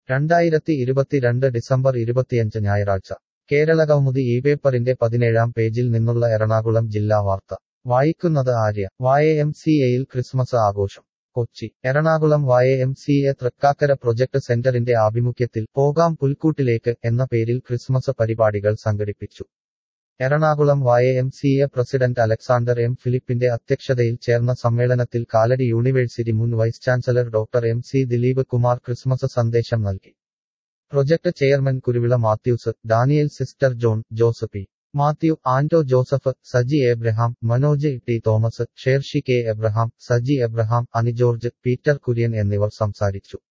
രണ്ടായിരത്തി ഇരുപത്തിരണ്ട് ഡിസംബർ ഇരുപത്തിയഞ്ച് ഞായറാഴ്ച കേരളകൗമുദി ഈ പേപ്പറിന്റെ പതിനേഴാം പേജിൽ നിന്നുള്ള എറണാകുളം ജില്ലാ വാർത്ത വായിക്കുന്നത് ആര്യ വായ എം സി എയിൽ ക്രിസ്മസ് ആഘോഷം Kochi Ernakulam Y M C A Thrikkakara project സെന്ററിന്റെ ആഭിമുഖ്യത്തിൽ പോകാം പുൽക്കൂട്ടിലേക്ക് എന്ന പേരിൽ ക്രിസ്മസ് പരിപാടികൾ സംഘടിപ്പിച്ചു Ernakulam Y M C A president Alexander M ഫിലിപ്പിന്റെ അധ്യക്ഷതയിൽ ചേർന്ന സമ്മേളനത്തിൽ കാലടി യൂണിവേഴ്സിറ്റി മുൻ vice chancellor doctor M C Dileep Kumar Christmas സന്ദേശം നൽകി project chairman Kuruvila Mathews Daniel sister John Josephi Mathew Anto Joseph Saji Abraham Manoj T Thomas Shershi K Abraham Saji Abraham Ani George Peter Kurian എന്നിവർ സംസാരിച്ചു